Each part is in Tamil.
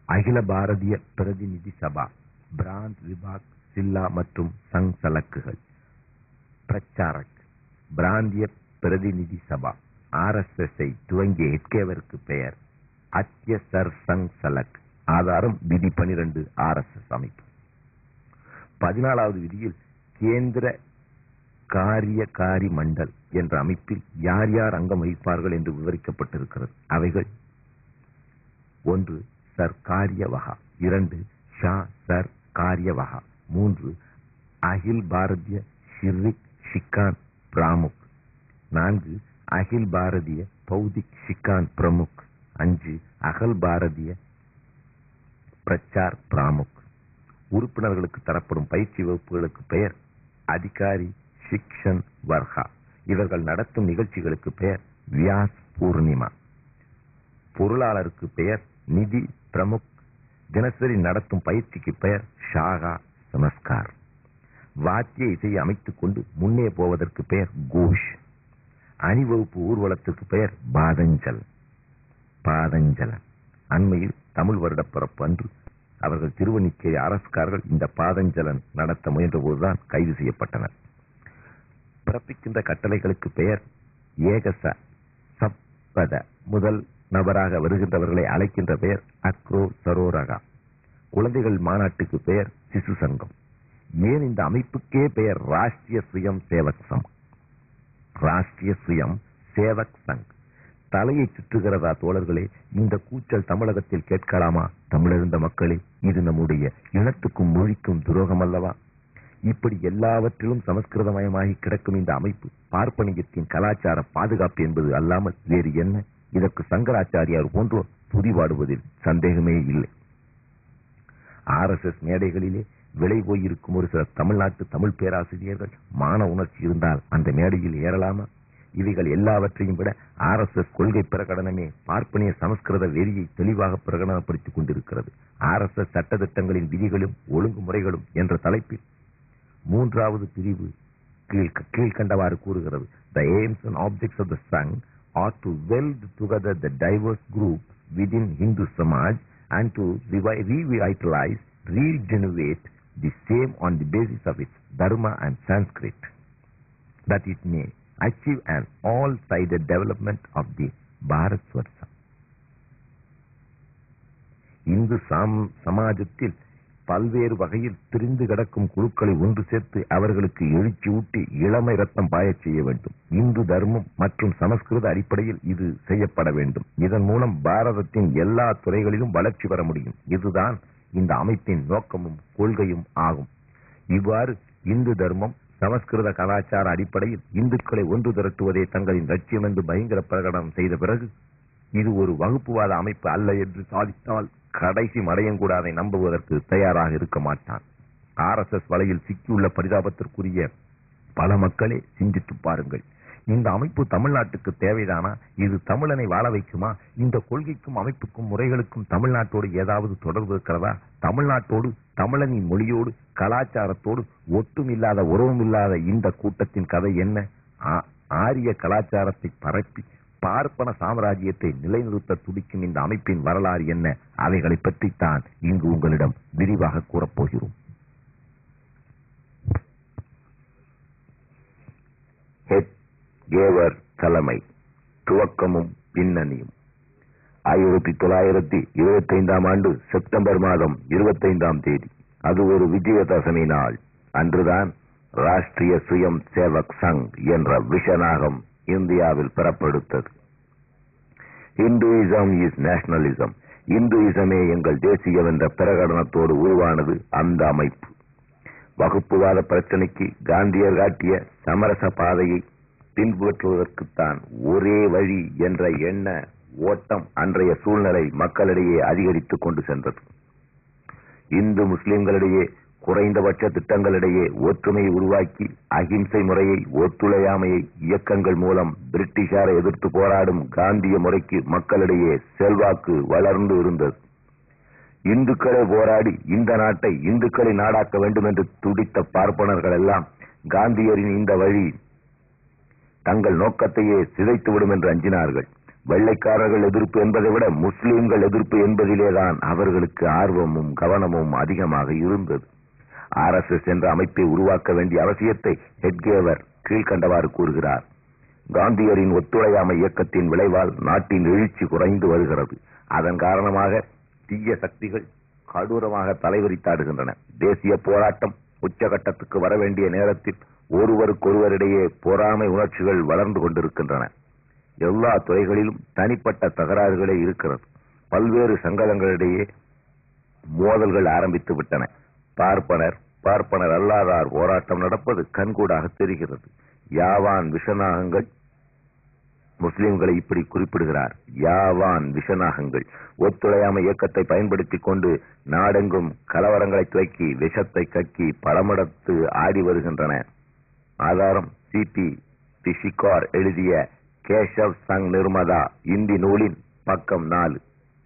அகில பாரதிய பிரதிநிதி சபா பிராந்த் விபாக் சில்லா மற்றும் சங் சலக்குகள் பிரச்சாரக் பிராந்திய பிரதிநிதி சபா ஆர்எஸ்எஸ் ஐ துவங்கிய ஹெட்கேவருக்கு பெயர் அத்திய சர் சங் சலக் ஆதாரம் விதி பனிரெண்டு ஆர்எஸ்எஸ் அமைப்பு பதினாலாவது விதியில் கேந்திர காரியகாரி மண்டல் என்ற அமைப்பில் யார் யார் அங்கம் வகிப்பார்கள் என்று விவரிக்கப்பட்டிருக்கிறது அவைகள் ஒன்று சர் காரியவகா இரண்டு ஷா சர் காரியவகா மூன்று அகில் பாரதிய ஷிர்ரிக் ஷிக்கான் பிராமுக் நான்கு அகில் பாரதிய பௌதிக் ஷிக்கான் பிரமுக் அஞ்சு அகல் பாரதிய பிரச்சார் பிராமுக் உறுப்பினர்களுக்கு தரப்படும் பயிற்சி வகுப்புகளுக்கு பெயர் அதிகாரி சிக்ஷன் வர்ஹா இவர்கள் நடத்தும் நிகழ்ச்சிகளுக்கு பெயர் வியாஸ் பூர்ணிமா பொருளாளருக்கு பெயர் நிதி பிரமுக் தினசரி நடத்தும் பயிற்சிக்கு பெயர் ஷாகா நமஸ்கார் வாத்திய இசையை அமைத்துக் கொண்டு முன்னே போவதற்கு பெயர் கோஷ் அணிவகுப்பு ஊர்வலத்திற்கு பெயர் பாதஞ்சல் பாதஞ்சலன் அண்மையில் தமிழ் வருட பிறப்பு அன்று அவர்கள் திருவணிக்கை அரசுக்காரர்கள் இந்த பாதஞ்சலன் நடத்த முயன்றபோதுதான் கைது செய்யப்பட்டனர் பிறப்பிக்கின்ற கட்டளைகளுக்கு பெயர் ஏகச சப்பத முதல் நபராக வருகின்றவர்களை அழைக்கின்ற பெயர் அக்ரோ சரோரகா குழந்தைகள் மாநாட்டுக்கு பெயர் சிசு சங்கம் ஏன் இந்த அமைப்புக்கே பெயர் ராஷ்டிரிய சுயம் சேவக் சங் ராஷ்டிரிய சுயம் சேவக் சங் தலையை சுற்றுகிறதா தோழர்களே இந்த கூச்சல் தமிழகத்தில் கேட்கலாமா தமிழறிந்த மக்களே இது நம்முடைய இனத்துக்கும் மொழிக்கும் துரோகம் அல்லவா இப்படி எல்லாவற்றிலும் சமஸ்கிருதமயமாகி கிடக்கும் இந்த அமைப்பு பார்ப்பனியத்தின் கலாச்சார பாதுகாப்பு என்பது அல்லாமல் வேறு என்ன இதற்கு சங்கராச்சாரியார் போன்றோர் துதிபாடுவதில் சந்தேகமே இல்லை ஆர்எஸ்எஸ் மேடைகளிலே விலை போயிருக்கும் ஒரு சில தமிழ்நாட்டு தமிழ் பேராசிரியர்கள் மான உணர்ச்சி இருந்தால் அந்த மேடையில் ஏறலாமா இவைகள் எல்லாவற்றையும் விட ஆர்எஸ்எஸ் கொள்கை பிரகடனமே பார்ப்பனிய சமஸ்கிருத வெறியை தெளிவாக பிரகடனப்படுத்திக் கொண்டிருக்கிறது ஆர்எஸ்எஸ் சட்டத்திட்டங்களின் விதிகளும் ஒழுங்குமுறைகளும் என்ற தலைப்பில் மூன்றாவது பிரிவு கீழ் கீழ்கண்டவாறு கூறுகிறது the aims and objects of the Sangh are to weld together the diverse group within Hindu Samaj and to revitalize, regenerate the same on the basis of its dharma and Sanskrit, that it may achieve an all-sided development of the Bharat Swarsam. Hindu சாம் சமாஜத்தில் பல்வேறு வகையில் திரிந்து கிடக்கும் குழுக்களை ஒன்று சேர்த்து அவர்களுக்கு எழுச்சி ஊட்டி இளமை ரத்தம் பாயச் செய்ய வேண்டும் இந்து தர்மம் மற்றும் சமஸ்கிருத அடிப்படையில் இது செய்யப்பட வேண்டும் இதன் மூலம் பாரதத்தின் எல்லா துறைகளிலும் வளர்ச்சி பெற முடியும் இதுதான் இந்த அமைப்பின் நோக்கமும் கொள்கையும் ஆகும் இவ்வாறு இந்து தர்மம் சமஸ்கிருத கலாச்சார அடிப்படையில் இந்துக்களை ஒன்று திரட்டுவதே தங்களின் லட்சியம் என்று பயங்கர பிரகடனம் செய்த பிறகு இது ஒரு வகுப்புவாத அமைப்பு அல்ல என்று சாதித்தால் கடைசி மடையங்கூடாதை நம்புவதற்கு தயாராக இருக்க மாட்டான் ஆர்எஸ்எஸ் வலையில் சிக்கியுள்ள பரிதாபத்திற்குரிய பல மக்களே சிந்தித்து பாருங்கள் இந்த அமைப்பு தமிழ்நாட்டுக்கு தேவைதானா இது தமிழனை வாழ வைக்குமா இந்த கொள்கைக்கும் அமைப்புக்கும் முறைகளுக்கும் தமிழ்நாட்டோடு ஏதாவது தொடர்பு இருக்கிறதா தமிழ்நாட்டோடு தமிழனின் மொழியோடு கலாச்சாரத்தோடு ஒட்டும் இல்லாத உறவும் இல்லாத இந்த கூட்டத்தின் கதை என்ன ஆ- ஆரிய கலாச்சாரத்தை பரப்பி பார்ப்பன சாம்ராஜ்யத்தை நிலைநிறுத்த துடிக்கும் இந்த அமைப்பின் வரலாறு என்ன அவைகளை பற்றித்தான் இங்கு உங்களிடம் விரிவாக கூறப்போகிறோம் ஹெட் கேவர் தலைமை துவக்கமும் பின்னணியும் ஆயிரத்தி தொள்ளாயிரத்தி இருபத்தி ஐந்தாம் ஆண்டு செப்டம்பர் மாதம் இருபத்தைந்தாம் தேதி அது ஒரு விஜயதசமி நாள் அன்றுதான் ராஷ்டிரிய சுயம் சேவக் சங் என்ற விஷநாகம் இந்தியாவில் பெறப்படுத்தது இந்துயிசம் இஸ் நேஷனலிசம் இந்துயிசமே எங்கள் தேசியம் என்ற பிரகடனத்தோடு உருவானது அந்த அமைப்பு வகுப்புவாத பிரச்சனைக்கு காந்தியர் காட்டிய சமரச பாதையை பின்பற்றுவதற்குத்தான் ஒரே வழி என்ற எண்ண ஓட்டம் அன்றைய சூழ்நிலை மக்களிடையே அதிகரித்துக் கொண்டு சென்றது இந்து முஸ்லிம்களிடையே குறைந்தபட்ச திட்டங்களிடையே ஒற்றுமையை உருவாக்கி அகிம்சை முறையை ஒத்துழையாமையை இயக்கங்கள் மூலம் பிரிட்டிஷாரை எதிர்த்து போராடும் காந்திய முறைக்கு மக்களிடையே செல்வாக்கு வளர்ந்து இருந்தது இந்துக்களை போராடி இந்த நாட்டை இந்துக்களை நாடாக்க வேண்டும் என்று துடித்த பார்ப்பனர்கள் எல்லாம் காந்தியரின் இந்த வழி தங்கள் நோக்கத்தையே சிதைத்துவிடும் என்று அஞ்சினார்கள் வெள்ளைக்காரர்கள் எதிர்ப்பு என்பதை விட முஸ்லிம்கள் எதிர்ப்பு என்பதிலேதான் அவர்களுக்கு ஆர்வமும் கவனமும் அதிகமாக இருந்தது ஆர்எஸ்எஸ் என்ற அமைப்பை உருவாக்க வேண்டிய அவசியத்தை ஹெட்கேவர் கீழ்கண்டவாறு கூறுகிறார் காந்தியரின் ஒத்துழையாமை இயக்கத்தின் விளைவால் நாட்டின் எழுச்சி குறைந்து வருகிறது அதன் காரணமாக தீய சக்திகள் கடூரமாக தலைவரித்தாடுகின்றன தேசிய போராட்டம் உச்சகட்டத்துக்கு வர வேண்டிய நேரத்தில் ஒருவருக்கொருவரிடையே பொறாமை உணர்ச்சிகள் வளர்ந்து கொண்டிருக்கின்றன எல்லா துறைகளிலும் தனிப்பட்ட தகராறுகளே இருக்கிறது பல்வேறு சங்கடங்களிடையே மோதல்கள் ஆரம்பித்து விட்டன பார்ப்பனர் பார்ப்பனர் அல்லாதார் போராட்டம் நடப்பது கண்கூடாக தெரிகிறது யாவான் விஷநாகங்கள் முஸ்லிம்களை இப்படி குறிப்பிடுகிறார் யாவான் விஷநாகங்கள் ஒத்துழையாமை இயக்கத்தை பயன்படுத்திக் கொண்டு நாடெங்கும் கலவரங்களை துவக்கி விஷத்தை கக்கி பலமடத்து ஆடி வருகின்றன ஆதாரம் சிபி டிஷிகார் எழுதிய கேஷவ் சங் நிர்மதா இந்தி நூலின் பக்கம் நாலு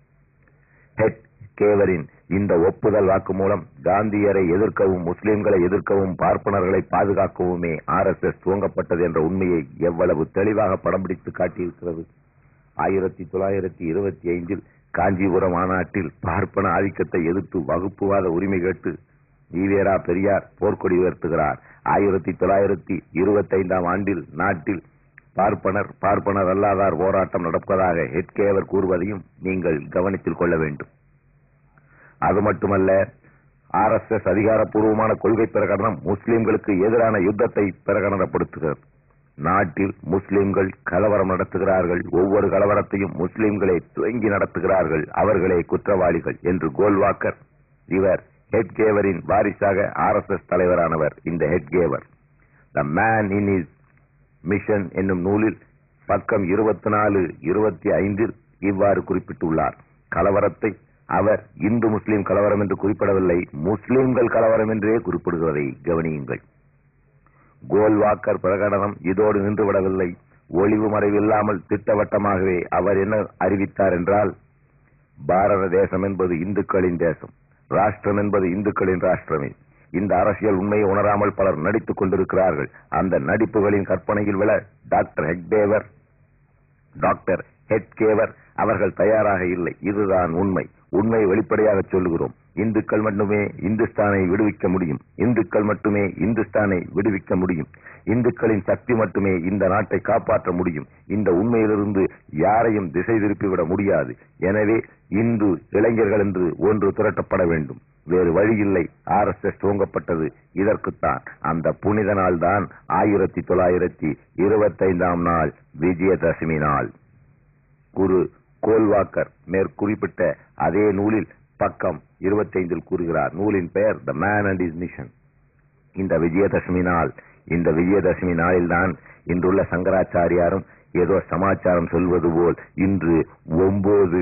ஹெட் கேவரின் இந்த ஒப்புதல் வாக்கு மூலம் காந்தியரை எதிர்க்கவும் முஸ்லிம்களை எதிர்க்கவும் பார்ப்பனர்களை பாதுகாக்கவுமே ஆர் எஸ் எஸ் துவங்கப்பட்டது என்ற உண்மையை எவ்வளவு தெளிவாக படம் பிடித்து காட்டியிருக்கிறது ஆயிரத்தி தொள்ளாயிரத்தி இருபத்தி ஐந்தில் காஞ்சிபுரம் மாநாட்டில் பார்ப்பன ஆதிக்கத்தை எதிர்த்து வகுப்புவாத உரிமை கேட்டு ஈவேரா பெரியார் போர்க்கொடி உயர்த்துகிறார் ஆயிரத்தி தொள்ளாயிரத்தி இருபத்தைந்தாம் ஆண்டில் நாட்டில் பார்ப்பனர் பார்ப்பனர் அல்லாதார் போராட்டம் நடப்பதாக ஹெட்கேவர் கூறுவதையும் நீங்கள் கவனித்தில் கொள்ள வேண்டும் அது மட்டுமல்ல ஆர் எஸ் எஸ் அதிகாரப்பூர்வமான கொள்கை பிரகடனம் முஸ்லிம்களுக்கு எதிரான யுத்தத்தை பிரகடனப்படுத்துகிறது நாட்டில் முஸ்லிம்கள் கலவரம் நடத்துகிறார்கள் ஒவ்வொரு கலவரத்தையும் முஸ்லிம்களே துவங்கி நடத்துகிறார்கள் அவர்களே குற்றவாளிகள் என்று கோல்வாக்கர் இவர் ஹெட்கேவரின் வாரிசாக ஆர் எஸ் எஸ் தலைவரானவர் இந்த Hedgewar the man in is mission என்னும் நூலில் பக்கம் இருபத்தி நாலு இருபத்தி ஐந்தில் இவ்வாறு குறிப்பிட்டுள்ளார் கலவரத்தை அவர் இந்து முஸ்லிம் கலவரம் என்று குறிப்பிடவில்லை முஸ்லிம்கள் கலவரம் என்றே குறிப்பிடுகிறதை கவனியுங்கள் கோல்வாக்கர் பிரகடனம் இதோடு நின்றுவிடவில்லை ஒளிவு மறைவில்லாமல் திட்டவட்டமாகவே அவர் என்ன அறிவித்தார் என்றால் பாரத தேசம் என்பது இந்துக்களின் தேசம் ராஷ்டிரம் என்பது இந்துக்களின் ராஷ்டிரமே இந்த அரசியல் உண்மையை உணராமல் பலர் நடித்துக் கொண்டிருக்கிறார்கள் அந்த நடிப்புகளின் கற்பனையில் விழ டாக்டர் ஹெக்டேவர் டாக்டர் ஹெட்கேவர் அவர்கள் தயாராக இல்லை இதுதான் உண்மை உண்மை வெளிப்படையாக சொல்லுகிறோம் இந்துக்கள் மட்டுமே இந்துஸ்தானை விடுவிக்க முடியும் இந்துக்கள் மட்டுமே இந்துஸ்தானை விடுவிக்க முடியும் இந்துக்களின் சக்தி மட்டுமே இந்த நாட்டை காப்பாற்ற முடியும் இந்த உண்மையிலிருந்து யாரையும் திசை திருப்பிவிட முடியாது எனவே இந்து இளைஞர்கள் என்று ஒன்று திரட்டப்பட வேண்டும் வேறு வழியில்லை ஆர் எஸ் எஸ் துவங்கப்பட்டது இதற்குத்தான் அந்த புனித நாள் தான் ஆயிரத்தி தொள்ளாயிரத்தி இருபத்தைந்தாம் நாள் விஜயதசமி நாள் குரு கோல்வாக்கர் மேற்குறிப்பிட்ட அதே நூலில் பக்கம் இருபத்தைந்தில் கூறுகிறார் நூலின் பெயர் the man and is mission இந்த விஜயதசமி நாள் இந்த விஜயதசமி நாளில்தான் இன்றுள்ள சங்கராச்சாரியாரும் ஏதோ சமாச்சாரம் சொல்வது போல் இன்று ஒன்பது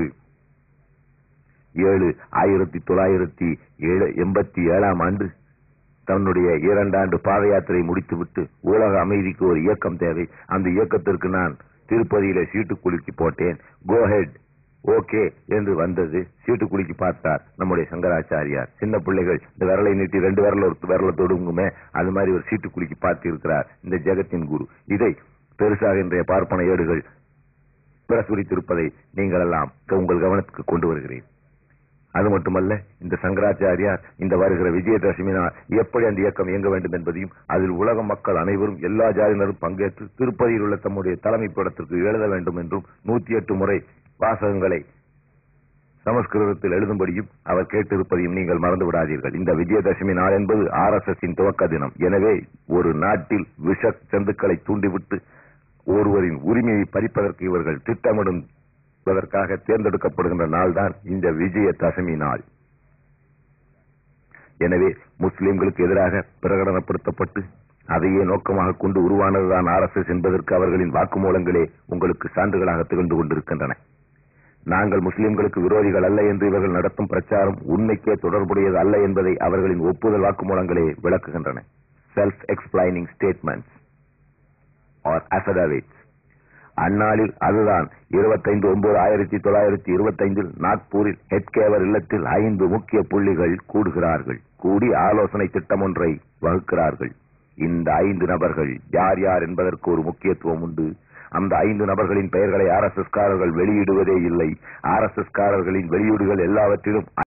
ஏழு ஆயிரத்தி தொள்ளாயிரத்தி ஏழு எண்பத்தி ஏழாம் ஆண்டு தன்னுடைய இரண்டாண்டு பாத யாத்திரை முடித்துவிட்டு உலக அமைதிக்கு ஒரு இயக்கம் தேவை அந்த இயக்கத்திற்கு நான் திருப்பதியில சீட்டு குலுக்கி போட்டேன் கோஹெட் ஓகே என்று வந்தது சீட்டு குலுக்கி பார்த்தார் நம்முடைய சங்கராச்சாரியார் சின்ன பிள்ளைகள் இந்த விரலை நீட்டி ரெண்டு விரல ஒரு விரல தொடுங்குமே அது மாதிரி ஒரு சீட்டு குலுக்கி பார்த்து இருக்கிறார் இந்த ஜெகத்தின் குரு இதை பெருசாக இன்றைய பார்ப்பன ஏடுகள் பிரசுரித்திருப்பதை நீங்கள் எல்லாம் உங்கள் கவனத்துக்கு கொண்டு வருகிறேன் அது மட்டுமல்ல இந்த சங்கராச்சாரியார் இந்த வருகிற விஜயதசமி நாள் எப்படி அந்த இயக்கம் இயங்க வேண்டும் என்பதையும் அதில் உலக மக்கள் அனைவரும் எல்லா ஜாதியினரும் பங்கேற்று திருப்பதியில் உள்ள தம்முடைய தலைமை படத்திற்கு எழுத வேண்டும் என்றும் நூத்தி எட்டு முறை வாசகங்களை சமஸ்கிருதத்தில் எழுதும்படியும் அவர் கேட்டிருப்பதையும் நீங்கள் மறந்து விடாதீர்கள் இந்த விஜயதசமி நாள் என்பது ஆர் எஸ் எஸ் துவக்க தினம் எனவே ஒரு நாட்டில் விஷ சந்துக்களை தூண்டிவிட்டு ஒருவரின் உரிமையை பறிப்பதற்கு இவர்கள் திட்டமிடும் என்பதற்காக தேர்ந்தெடுக்கப்படுகின்ற நாள் தான் இந்த விஜய தசமி நாள் எனவே முஸ்லிம்களுக்கு எதிராக பிரகடனப்படுத்தப்பட்டு அதையே நோக்கமாக கொண்டு உருவானதுதான் ஆர் எஸ் எஸ் என்பதற்கு அவர்களின் வாக்குமூலங்களே உங்களுக்கு சான்றுகளாக திகழ்ந்து கொண்டிருக்கின்றன நாங்கள் முஸ்லிம்களுக்கு விரோதிகள் அல்ல என்று இவர்கள் நடத்தும் பிரச்சாரம் உண்மைக்கே தொடர்புடையது அல்ல என்பதை அவர்களின் ஒப்புதல் வாக்குமூலங்களே விளக்குகின்றன self explaining statements are affidavits அந்நாளில் அதுதான் இருபத்தைந்து ஒன்பது ஆயிரத்தி தொள்ளாயிரத்தி இருபத்தைந்தில் நாக்பூரில் ஹெட்கேவர் இல்லத்தில் ஐந்து முக்கிய புள்ளிகள் கூடுகிறார்கள் கூடி ஆலோசனை திட்டம் ஒன்றை வகுக்கிறார்கள் இந்த ஐந்து நபர்கள் யார் யார் என்பதற்கு ஒரு முக்கியத்துவம் உண்டு அந்த ஐந்து நபர்களின் பெயர்களை ஆர் எஸ் எஸ் காரர்கள் வெளியிடுவதே இல்லை ஆர் எஸ் எஸ் காரர்களின் வெளியீடுகள் எல்லாவற்றிலும்